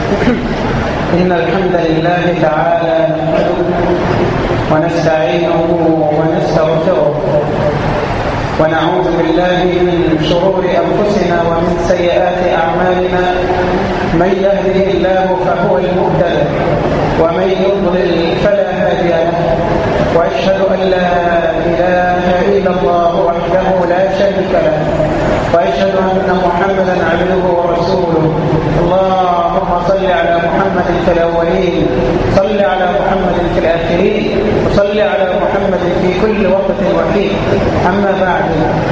إن الحمد لله تعالى نحمده ونستعينه ونستغفره ونعوذ بالله من شرور أنفسنا ومن سيئات أعمالنا من يهده الله فهو المهتد ومن يضلل فلا هادي له وأشهد أن لا إله إلا الله وحده لا شريك له وأشهد أن محمدا عبده ورسوله اللهم صل على محمد في الأولين صل على محمد في الآخرين وصل على محمد في كل وقت وحيد أما بعد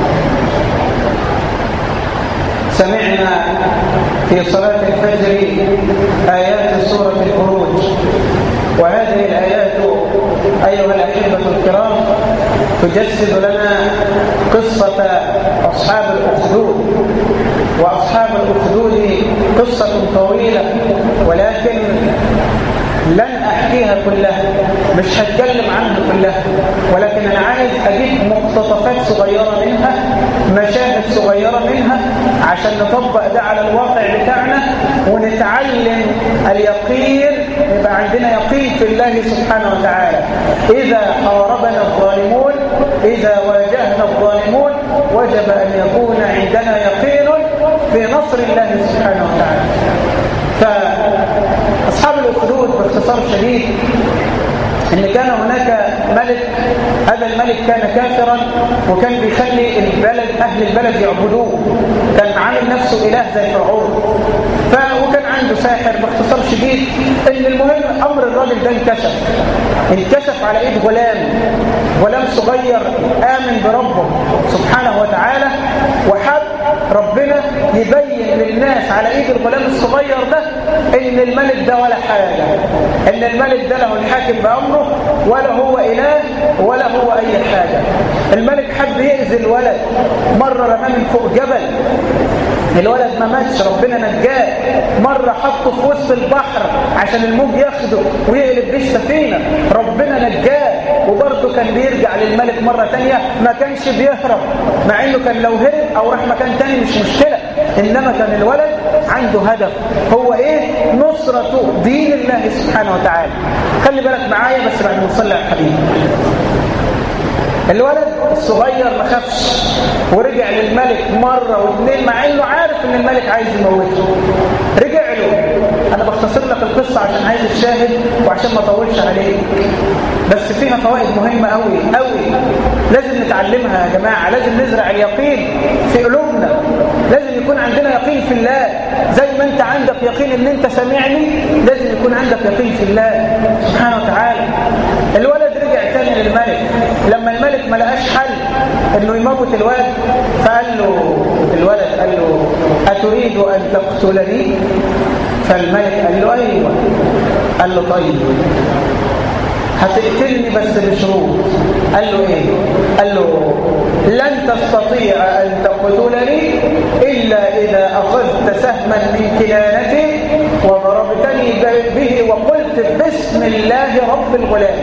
سمعنا في صلاة الفجر آيات سورة الخروج وهذه الآيات أيها الأحبة الكرام تجسد لنا قصة أصحاب الأخدود وأصحاب الأخدود قصة طويلة ولكن لن أحكيها كلها مش هتكلم عنها كلها ولكن أنا عايز أجيب مقتطفات صغيرة منها مشاهد صغيرة منها عشان نطبق ده على الواقع بتاعنا ونتعلم اليقين يبقى عندنا يقين في الله سبحانه وتعالى إذا حاربنا الظالمون إذا واجهنا الظالمون وجب أن يكون عندنا يقين في نصر الله سبحانه وتعالى فأصحاب الأخدود باختصار شديد ان كان هناك ملك هذا الملك كان كافرا وكان بيخلي البلد اهل البلد يعبدوه كان عامل نفسه اله زي فرعون ف وكان عنده ساحر باختصار شديد ان المهم امر الراجل ده انكشف انكشف على ايد غلام غلام صغير امن بربه سبحانه وتعالى وحب ربنا يبين للناس على ايد الغلام الصغير ده ان الملك ده ولا حاجه ان الملك ده له الحاكم بامره ولا هو اله ولا هو اي حاجه الملك حب يأذي الولد مره رماه من فوق جبل الولد ما ماتش ربنا نجاه مرة حطه في وسط البحر عشان الموج ياخده ويقلب بيه السفينة ربنا نجاه وبرضه كان بيرجع للملك مرة تانية ما كانش بيهرب مع انه كان لو هرب او راح مكان تاني مش مشكلة انما كان الولد عنده هدف هو ايه نصرة دين الله سبحانه وتعالى خلي بالك معايا بس بعد ما نصلي على الحبيب الولد الصغير ما خافش ورجع للملك مرة واثنين مع انه عارف ان الملك عايز يموته رجع له انا بختصر لك القصة عشان عايز الشاهد وعشان ما اطولش عليك بس فيها فوائد مهمة قوي قوي لازم نتعلمها يا جماعة لازم نزرع اليقين في قلوبنا لازم يكون عندنا يقين في الله زي ما انت عندك يقين ان انت سامعني لازم يكون عندك يقين في الله سبحانه وتعالى الولد رجع تاني للملك لما الملك ما لقاش حل انه يموت الولد فقال له الولد قال له اتريد ان تقتلني فالملك قال له ايوه قال له طيب هتقتلني بس بشروط قال له ايه قال له لن تستطيع ان تقتلني الا اذا اخذت سهما من كنانتي وضربتني به وقلت بسم الله رب الغلام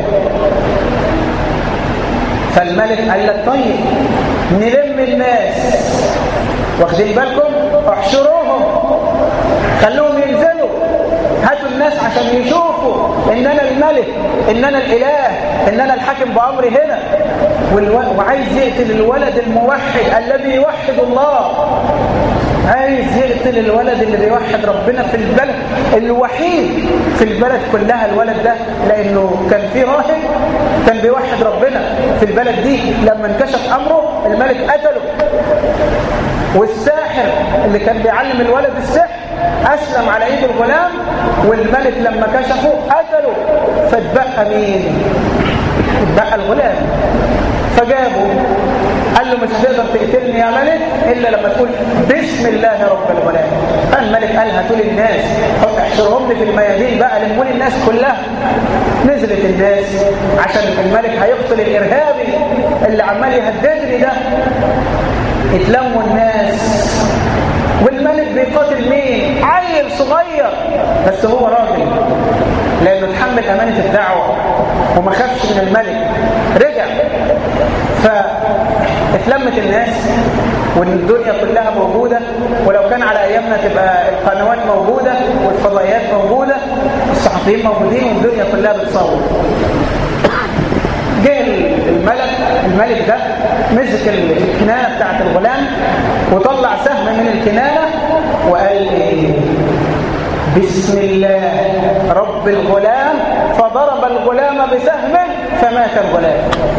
فالملك قال لك طيب نلم الناس واخدين بالكم احشروهم خلوهم ينزلوا هاتوا الناس عشان يشوفوا ان انا الملك ان انا الاله ان انا الحاكم بامري هنا والو... وعايز يقتل الولد الموحد الذي يوحد الله عايز يقتل الولد اللي بيوحد ربنا في البلد الوحيد في البلد كلها الولد ده لانه كان في راهب كان بيوحد ربنا في البلد دي لما انكشف امره الملك قتله والساحر اللي كان بيعلم الولد السحر أسلم على إيد الغلام والملك لما كشفه قتله فاتبقى مين؟ اتبقى الغلام فجابه قال له مش هتقدر تقتلني يا ملك إلا لما تقول بسم الله رب الغلام فالملك قال هاتوا لي الناس احشرهم لي في الميادين بقى لموا لي الناس كلها نزلت الناس عشان الملك هيقتل الإرهابي اللي عمال يهددني ده اتلموا الناس والملك بيقاتل مين عيل صغير بس هو راجل لانه اتحمل امانه الدعوه وما خافش من الملك رجع فاتلمت الناس وان الدنيا كلها موجودة ولو كان على ايامنا تبقى القنوات موجودة والفضائيات موجودة الصحفيين موجودين والدنيا كلها بتصور جه الملك الملك ده مسك الكنانة بتاعت الغلام وطلع سهم من الكنانة وقال ايه بسم الله رب الغلام فضرب الغلام بسهمه فمات الغلام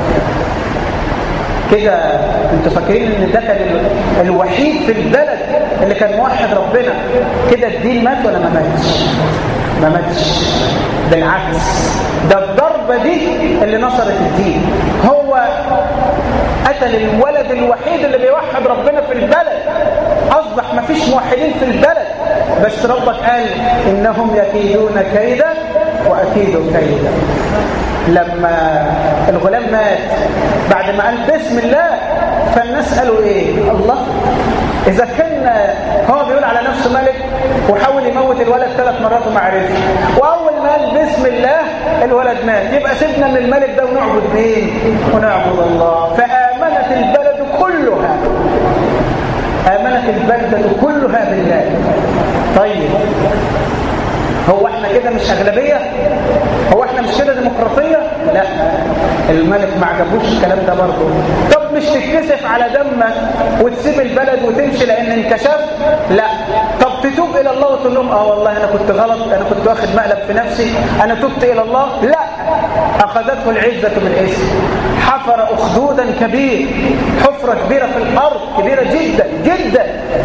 كده انتوا فاكرين ان ده كان الوحيد في البلد اللي كان موحد ربنا كده الدين مات ولا ما ماتش ما ماتش بالعكس ده الضربة دي اللي نصرت الدين هو قتل الولد الوحيد اللي بيوحد ربنا في البلد أصبح ما فيش موحدين في البلد بس ربك قال إنهم يكيدون كيدا وأكيد كيدا لما الغلام مات بعد ما قال بسم الله فالناس قالوا ايه الله اذا كان هو بيقول على نفسه ملك وحاول يموت الولد ثلاث مرات وما عرفش واول ما قال بسم الله الولد مات يبقى سيبنا من الملك ده ونعبد مين ونعبد الله فامنت البلد كلها امنت البلده كلها بالله طيب هو احنا كده مش اغلبيه هو احنا مش كده ديمقراطيه لا الملك ما عجبوش الكلام ده برضه طب مش تتكسف على دمك وتسيب البلد وتمشي لان انكشفت لا طب تتوب الى الله وتقول لهم اه والله انا كنت غلط انا كنت واخد مقلب في نفسي انا تبت الى الله لا اخذته العزه بالاسم حفر اخدودا كبير حفره كبيره في الارض كبيره جدا جدا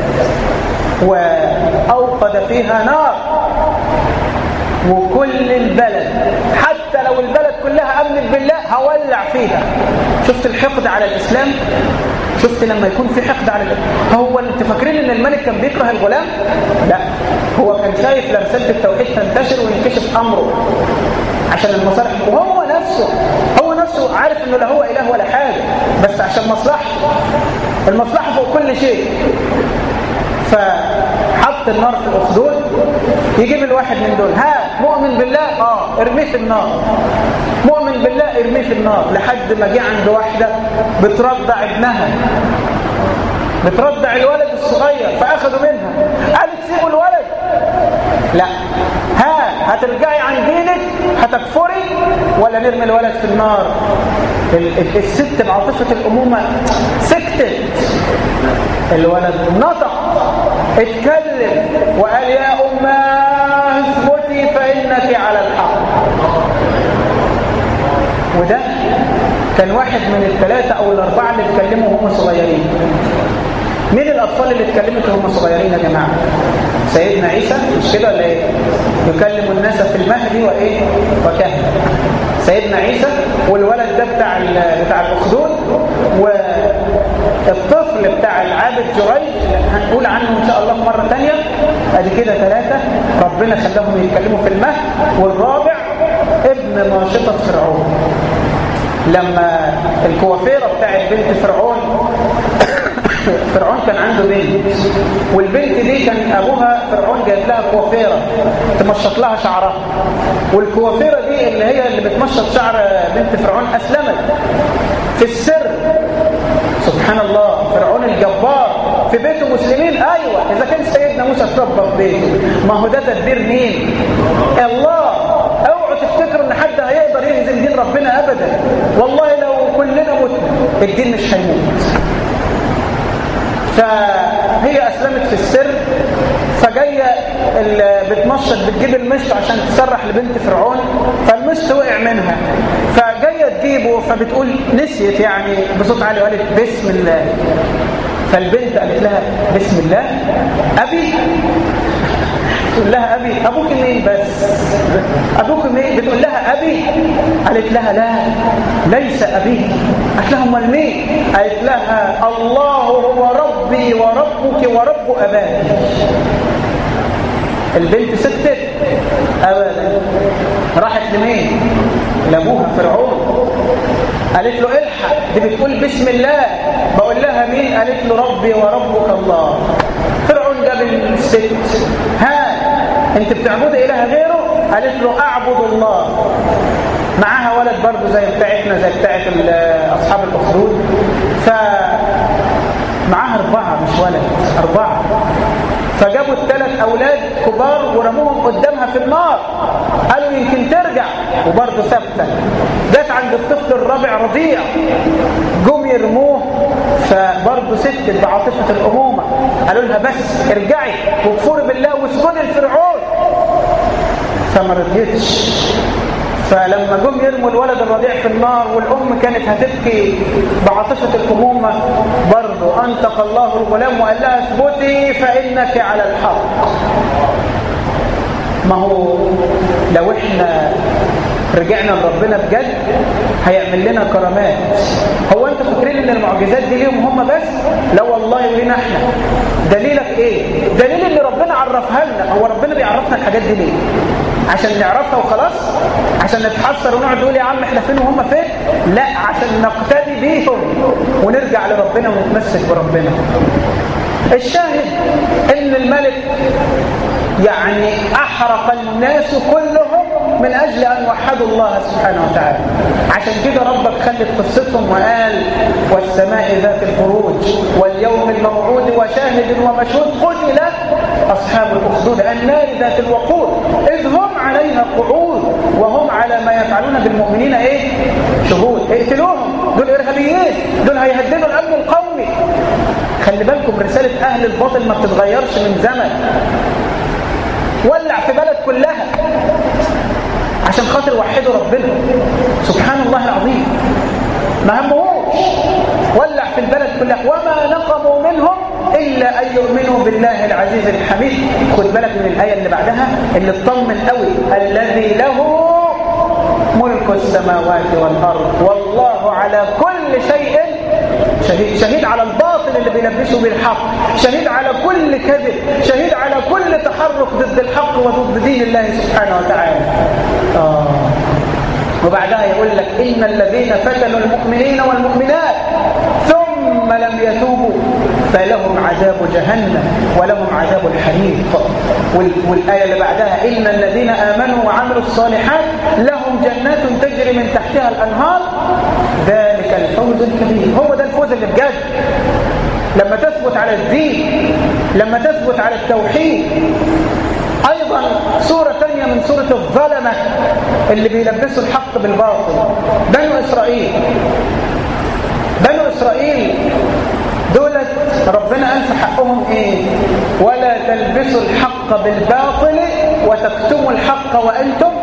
واوقد فيها نار وكل البلد حتى لو البلد كلها امنت بالله هولع فيها شفت الحقد على الاسلام شفت لما يكون في حقد على الاسلام هو انت فاكرين ان الملك كان بيكره الغلام لا هو كان شايف لرساله التوحيد تنتشر وينكشف امره عشان المصالح وهو نفسه هو نفسه عارف انه لا هو اله ولا حاجه بس عشان مصلحته المصلحه فوق كل شيء فحط النار في الأخدود يجيب الواحد من دول ها مؤمن بالله اه ارميه في النار مؤمن بالله ارميه في النار لحد ما جه عند واحدة بترضع ابنها بترضع الولد الصغير فأخذوا منها قالت سيبوا الولد لا ها هترجعي عن دينك هتكفري ولا نرمي الولد في النار الست بعاطفة الأمومة سكتت الولد نطق اتكلم وقال يا أماه اثبتي فإنك على الحق وده كان واحد من الثلاثة أو الأربعة اللي اتكلموا وهم صغيرين مين الأطفال اللي اتكلمت وهم صغيرين يا جماعة سيدنا عيسى مش كده ولا ايه يكلم الناس في المهدي وايه وكهلا سيدنا عيسى والولد ده بتاع بتاع الاخدود والطفل بتاع العابد جريج هنقول عنه ان شاء الله في مره ثانيه ادي كده ثلاثه ربنا خلاهم يتكلموا في المهد والرابع ابن ناشطه فرعون لما الكوافيره بتاعت بنت فرعون فرعون كان عنده بنت والبنت دي كان ابوها فرعون جايب لها كوافيره تمشط لها شعرها والكوافيره دي اللي هي اللي بتمشط شعر بنت فرعون اسلمت في السر سبحان الله فرعون الجبار في بيته مسلمين ايوه اذا كان سيدنا موسى اتربى في بيته ما هو ده تدبير مين الله اوعوا تفتكروا ان حد هيقدر يهزم دين ربنا ابدا والله لو كلنا متنا الدين مش هيموت فهي أسلمت في السر فجاية اللي بتمشط بتجيب المشط عشان تسرح لبنت فرعون فالمشط وقع منها فجاية تجيبه فبتقول نسيت يعني بصوت عالي وقالت بسم الله فالبنت قالت لها بسم الله أبي تقول لها أبي أبوك مين بس أبوك مين بتقول لها أبي قالت لها لا ليس أبي قالت لها أمال مين قالت لها الله هو ربي وربك ورب أباك البنت سكتت أبدا راحت لمين لأبوها فرعون قالت له الحق دي بتقول بسم الله بقول لها مين قالت له ربي وربك الله فرعون جاب الست ها انت بتعبدي اله غيره قالت له اعبد الله معاها ولد برضه زي بتاعتنا زي بتاعت اصحاب الاخدود ف معاها أربعة مش ولد أربعة فجابوا الثلاث أولاد كبار ورموهم قدامها في النار قالوا يمكن ترجع وبرضه ثابتة جت عند الطفل الرابع رضيع جم يرموه فبرضه ست بعاطفة الأمومة قالوا لها بس ارجعي وكفوري بالله واسجدي لفرعون فما رضيتش فلما جم يرموا الولد الرضيع في النار والأم كانت هتبكي بعاطفة الأمومة برضه أنطق الله الغلام وقال لها اثبتي فإنك على الحق ما هو لو احنا رجعنا لربنا بجد هيعمل لنا كرامات هو انت فاكرين ان المعجزات دي ليهم هم بس لا والله لينا احنا دليلك ايه دليل ان ربنا عرفها لنا هو ربنا بيعرفنا الحاجات دي ليه عشان نعرفها وخلاص عشان نتحسر ونقعد نقول يا عم احنا فين وهم فين لا عشان نقتدي بيهم ونرجع لربنا ونتمسك بربنا الشاهد ان الملك يعني احرق الناس كلهم من اجل ان وحدوا الله سبحانه وتعالى عشان كده ربك خلت قصتهم وقال والسماء ذات البروج واليوم الموعود وشاهد ومشهود قتل اصحاب الاخدود النار ذات الوقود اذ هم عليها قعود وهم على ما يفعلون بالمؤمنين ايه شهود اقتلوهم دول ارهابيين دول هيهددوا الامن القومي خلي بالكم رساله اهل الباطل ما بتتغيرش من زمن ولع في بلد كلها عشان خاطر وحدوا ربنا سبحان الله العظيم ما همهوش ولع في البلد كلها وما نقموا منهم إلا أن يؤمنوا بالله العزيز الحميد خد بالك من الآية اللي بعدها اللي تطمن قوي الذي له ملك السماوات والأرض والله على كل شيء شهيد شهيد على الباطل اللي بيلبسه بالحق شهيد على كل كذب شهيد على كل تحرك ضد الحق وضد دين الله سبحانه وتعالى آه. وبعدها يقول لك إن الذين فتنوا المؤمنين والمؤمنات ثم لم يتوبوا فلهم عذاب جهنم ولهم عذاب الحريق والآية اللي بعدها إن الذين آمنوا وعملوا الصالحات لهم جنات تجري من تحتها الأنهار ذلك الفوز الكبير هو ده الفوز اللي بجد لما تثبت على الدين لما تثبت على التوحيد أيضا سورة ثانية من سورة الظلمة اللي بيلبسوا الحق بالباطل بنو إسرائيل بنو إسرائيل دولت ربنا قال في حقهم ايه ولا تلبسوا الحق بالباطل وتكتموا الحق وانتم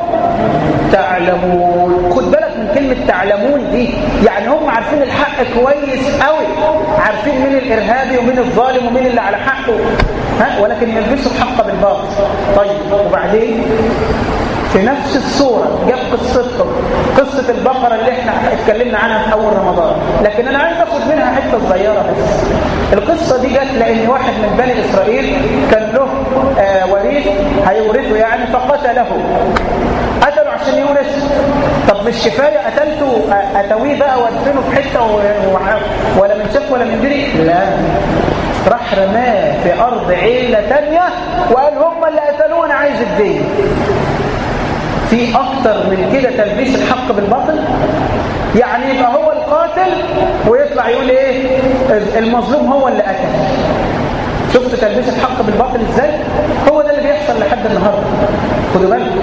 تعلمون خد بالك من كلمة تعلمون دي يعني هم عارفين الحق كويس قوي عارفين مين الارهابي ومين الظالم ومين اللي على حقه ها ولكن يلبسوا الحق بالباطل طيب وبعدين في نفس الصورة جاب قصتهم قصة البقرة اللي احنا اتكلمنا عنها في أول رمضان لكن أنا عايز أخد منها حتة صغيرة بس القصة دي جت لأن واحد من بني إسرائيل كان له آه وريث هيورثه يعني فقتله قتله عشان يورث طب مش كفاية قتلته أتويه بقى وادفنه في حتة ولا من شاف ولا من دري لا راح رماه في أرض عيلة تانية وقال هم اللي قتلوه عايز الدين في أكتر من كده تلبيس الحق بالباطل يعني يبقى هو القاتل ويطلع يقول ايه المظلوم هو اللي قتل شفت تلبيس الحق بالباطل ازاي هو ده اللي بيحصل لحد النهارده خدوا بالكم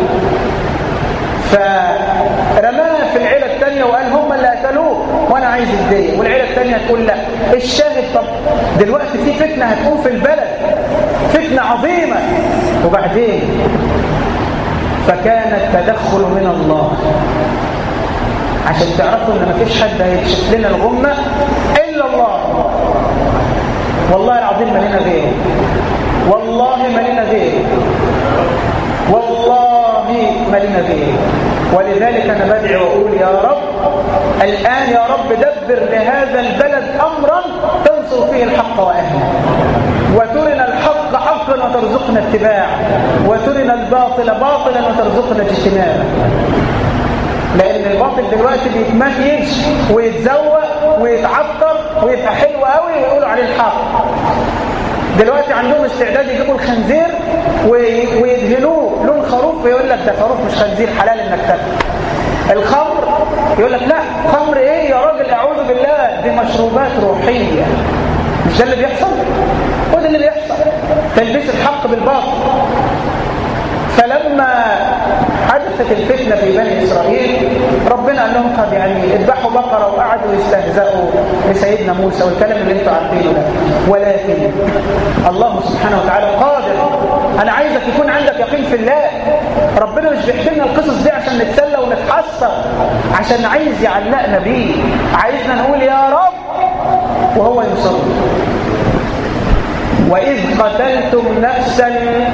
فرماها في العيلة الثانية وقال هم اللي قتلوه وانا عايز الدية والعيلة الثانية تقول لا الشاهد طب دلوقتي في فتنة هتقوم في البلد فتنة عظيمة وبعدين فكان التدخل من الله عشان تعرفوا ان مفيش حد هيكشف لنا الغمة الا الله والله العظيم ما لنا غيره والله ما لنا غيره والله ما لنا غيره ولذلك انا بدعي واقول يا رب الان يا رب دبر لهذا البلد امرا تنصر فيه الحق واهله وترنا الحق حقا وترزقنا اتباعه وترنا الباطل باطلا وترزقنا اجتنابه لان الباطل دلوقتي بيتمهيج ويتزوق ويتعطر ويبقى حلو قوي ويقولوا عليه الحق دلوقتي عندهم استعداد يجيبوا الخنزير ويدهنوه لون خروف ويقول لك ده خروف مش خنزير حلال انك تاكل الخمر يقول لك لا خمر ايه يا راجل اعوذ بالله دي مشروبات روحيه مش مش ده اللي بيحصل هو ده اللي بيحصل تلبيس الحق بالباطل فلما حدثت الفتنة في بني إسرائيل ربنا قال لهم طب يعني اذبحوا بقرة وقعدوا يستهزئوا بسيدنا موسى والكلام اللي انتوا عارفينه ده ولكن الله سبحانه وتعالى قادر أنا عايزك يكون عندك يقين في الله ربنا مش بيحكي لنا القصص دي عشان نتسلى ونتحسر عشان عايز يعلقنا بيه عايزنا نقول يا رب وهو يصلي وإذ قتلتم نفسا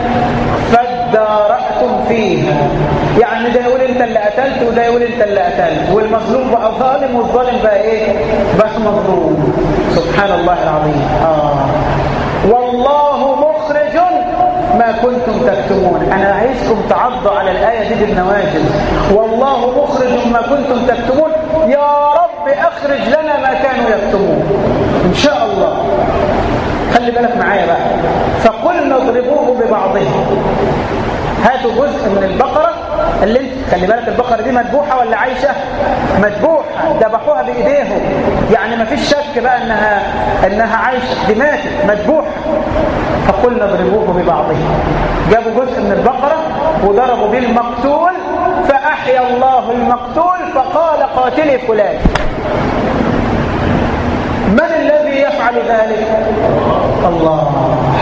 فادارأتم فيها يعني ده يقول انت اللي قتلت وده يقول انت اللي قتلت والمظلوم بقى ظالم والظالم بقى ايه بقى مظلوم سبحان الله العظيم آه. والله مخرج ما كنتم تكتمون انا عايزكم تعضوا على الآية دي بالنواجذ والله مخرج ما كنتم تكتمون يا رب اخرج لنا ما كانوا يكتمون ان شاء الله خلي بالك معايا بقى فقلنا اضربوه ببعضهم هاتوا جزء من البقرة اللي انت خلي بالك البقرة دي مذبوحة ولا عايشة مذبوحة ذبحوها بإيديهم يعني ما فيش شك بقى انها انها عايشة دي ماتت مذبوحة فقلنا اضربوه ببعضهم جابوا جزء من البقرة وضربوا به المقتول فأحيا الله المقتول فقال قاتلي فلان من الذي يفعل ذلك الله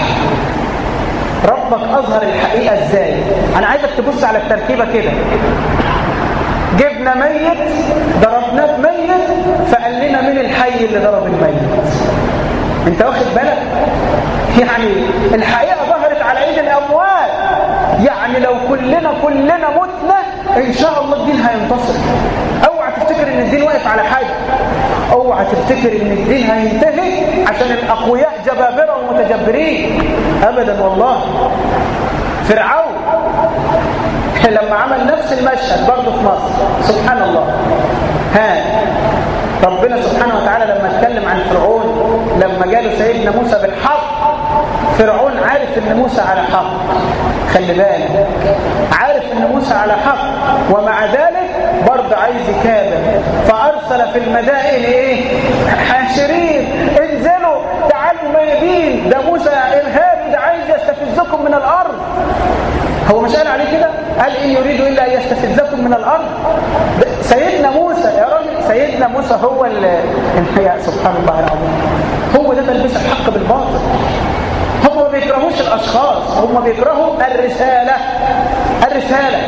ربك أظهر الحقيقة ازاي أنا عايزك تبص على التركيبة كده جبنا ميت ضربناه بميت فقال لنا مين الحي اللي ضرب الميت انت واخد بالك يعني الحقيقة ظهرت على ايد الاموال يعني لو كلنا كلنا متنا ان شاء الله الدين هينتصر اوعى تفتكر ان الدين واقف على حاجة اوعى تفتكر ان الدين هينتهي عشان الاقوياء جبابرة ومتجبرين ابدا والله فرعون لما عمل نفس المشهد برضه في مصر سبحان الله ها ربنا سبحانه وتعالى لما اتكلم عن فرعون لما جاله سيدنا موسى بالحق فرعون عارف ان موسى على حق خلي بالك عارف ان موسى على حق ومع ذلك برضه عايز يكابر فارسل في المدائن ايه حاشرين انزلوا تعالوا الميادين ده موسى ارهابي ده عايز يستفزكم من الارض هو مش قال عليه كده قال إن يريد إلا أن يستفزكم من الأرض سيدنا موسى يا راجل سيدنا موسى هو اللي يا سبحان الله العظيم هو ده تلبيس الحق بالباطل هم ما بيكرهوش الأشخاص هم بيكرهوا الرسالة الرسالة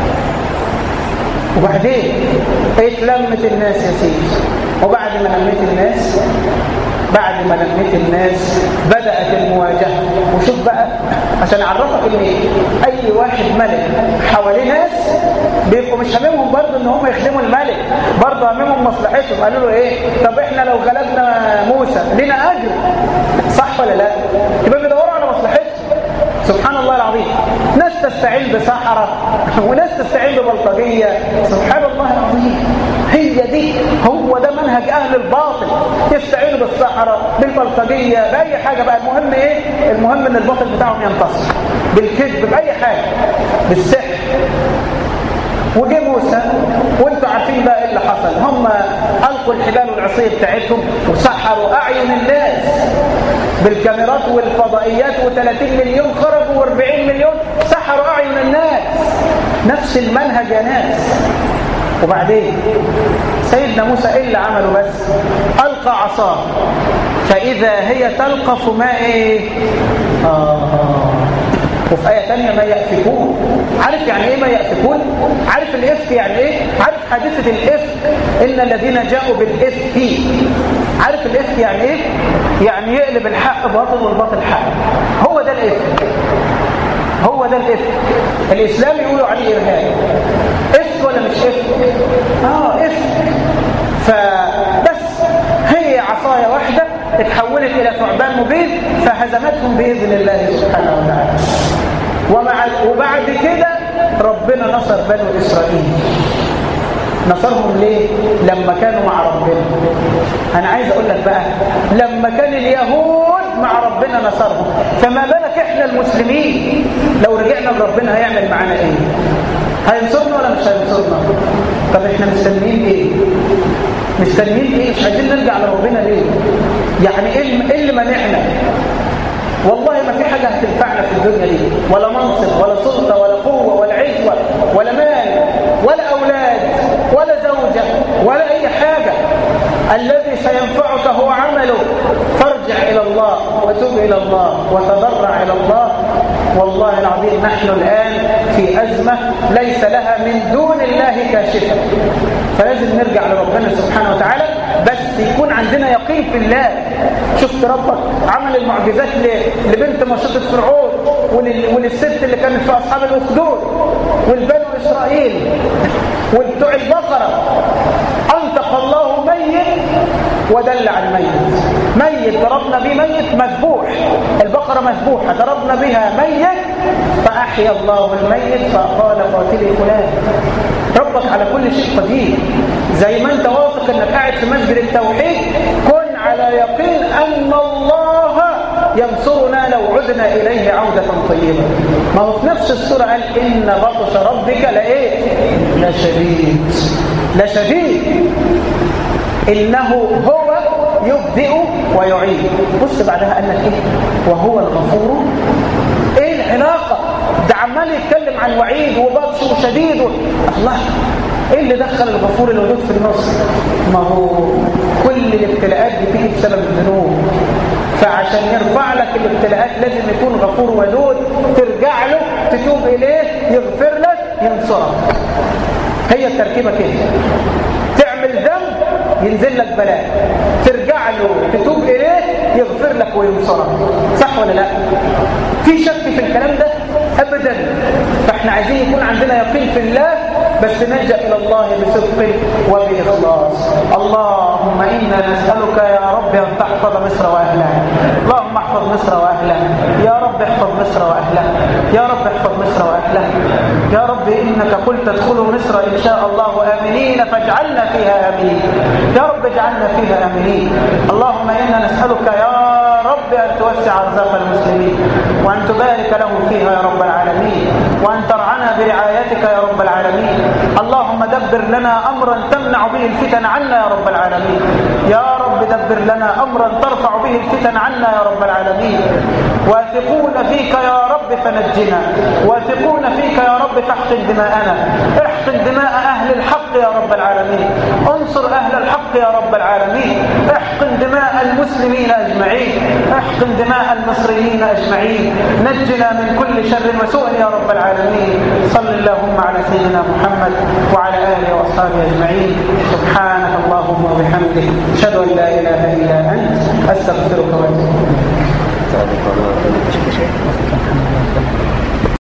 وبعدين اتلمت الناس يا سيدي وبعد ما لميت الناس بعد ما لميت الناس بدأت المواجهة وشوف بقى عشان أعرفك إن أي واحد ملك حواليه ناس بيبقوا مش هممهم برضه إن هم يخدموا الملك برضه هممهم مصلحتهم قالوا له إيه طب إحنا لو غلبنا موسى لنا أجر صح ولا لا يبقى بيدوروا على مصلحتهم سبحان الله العظيم ناس تستعين بسحرة وناس تستعين ببلطجية سبحان الله العظيم هي دي هو ده منهج أهل الباطل يستعينوا بالسحرة بالبلطجية بأي حاجة بقى المهم إيه المهم إن الباطل بتاعهم ينتصر بالكذب بأي حاجة بالسحر وجه موسى وانتوا عارفين بقى ايه اللي حصل هم القوا الحبال والعصي بتاعتهم وسحروا اعين الناس بالكاميرات والفضائيات و30 مليون خرجوا و40 مليون سحروا اعين الناس نفس المنهج يا ناس وبعدين سيدنا موسى ايه اللي عمله بس القى عصاه فاذا هي تلقف ما ايه آه. وفي آية تانية ما يأفكون عارف يعني ايه ما يأفكون عارف الإفك يعني ايه عارف حادثة الإفك إن الذين جاءوا بالإفك عارف الإفك يعني ايه يعني يقلب الحق باطل والباطل حق هو ده الإفك هو ده الإفك الإسلام يقولوا عليه إرهاب إفك ولا مش إفك آه إفك فبس هي عصاية واحدة اتحولت إلى ثعبان مبين فهزمتهم بإذن الله سبحانه وتعالى ومع وبعد كده ربنا نصر بنو إسرائيل نصرهم ليه؟ لما كانوا مع ربنا أنا عايز أقول لك بقى لما كان اليهود مع ربنا نصرهم فما بالك إحنا المسلمين لو رجعنا لربنا هيعمل معانا إيه؟ هينصرنا ولا مش هينصرنا؟ طب إحنا مستنيين إيه؟ مستنيين إيه؟ مش عايزين نرجع لربنا ليه؟ يعني إيه اللي مانعنا والله ما في حاجة هتنفعنا في الدنيا دي ولا منصب ولا سلطة ولا قوة ولا عزوة ولا مال ولا أولاد ولا زوجة ولا أي حاجة الذي سينفعك هو عمله فارجع إلى الله وتوب إلى الله وتضرع إلى الله والله العظيم نحن الآن في أزمة ليس لها من دون الله كاشفة فلازم نرجع لربنا سبحانه وتعالى بس يكون عندنا يقين في الله شفت ربك عمل المعجزات لبنت مشطة فرعون وللست اللي كانت في أصحاب الأخدود والبنو إسرائيل والبتوع البقرة أنطق الله ميت ودل عن ميت ميت ضربنا به ميت مذبوح البقرة مذبوحة ضربنا بها ميت فأحيا الله الميت فقال قاتلي فلان ربك على كل شيء قدير زي ما انت واثق انك قاعد في مسجد التوحيد كن على يقين ان الله ينصرنا لو عدنا اليه عودة طيبة ما هو في نفس السورة قال ان بطش ربك لايه لشديد لشديد انه هو يبدئ ويعيد بص بعدها قال لك ايه وهو الغفور ايه العلاقة ده عمال يتكلم عن وعيد وبطش وشديد و... الله ايه اللي دخل الغفور الودود في النص ما هو كل الابتلاءات بتيجي بسبب الذنوب فعشان يرفع لك الابتلاءات لازم يكون غفور ودود ترجع له تتوب اليه يغفر لك ينصرك هي التركيبه كده تعمل ذنب ينزل لك بلاء ترجع له تتوب اليه يغفر لك وينصرك صح ولا لا في شك في الكلام ده ابدا فاحنا عايزين يكون عندنا يقين في الله بس نلجا الى الله بصدق وباخلاص اللهم انا نسالك يا رب ان تحفظ مصر واهلها اللهم احفظ مصر واهلها يا رب احفظ مصر واهلها يا رب احفظ مصر واهلها يا رب انك قلت ادخلوا مصر ان شاء الله امنين فاجعلنا فيها امنين يا رب اجعلنا فيها امنين اللهم انا نسالك يا رب أن توسع أرزاق المسلمين وأن تبارك لهم فيها يا رب العالمين وأن ترعنا برعايتك يا رب العالمين اللهم دبر لنا أمرا تمنع به الفتن عنا يا رب العالمين يا رب دبر لنا أمرا ترفع به الفتن عنا يا رب العالمين واثقون فيك يا رب فنجنا واثقون فيك يا رب فاحقن دماءنا احقن دماء أهل الحق يا رب العالمين انصر أهل الحق يا رب العالمين احقن دماء المسلمين أجمعين احقن دماء المصريين أجمعين نجنا من كل شر وسوء يا رب العالمين صل اللهم على سيدنا محمد وعلى آله وأصحابه أجمعين سبحانك اللهم وبحمدك أشهد أن لا إله إلا أنت أستغفرك وأتوب إليك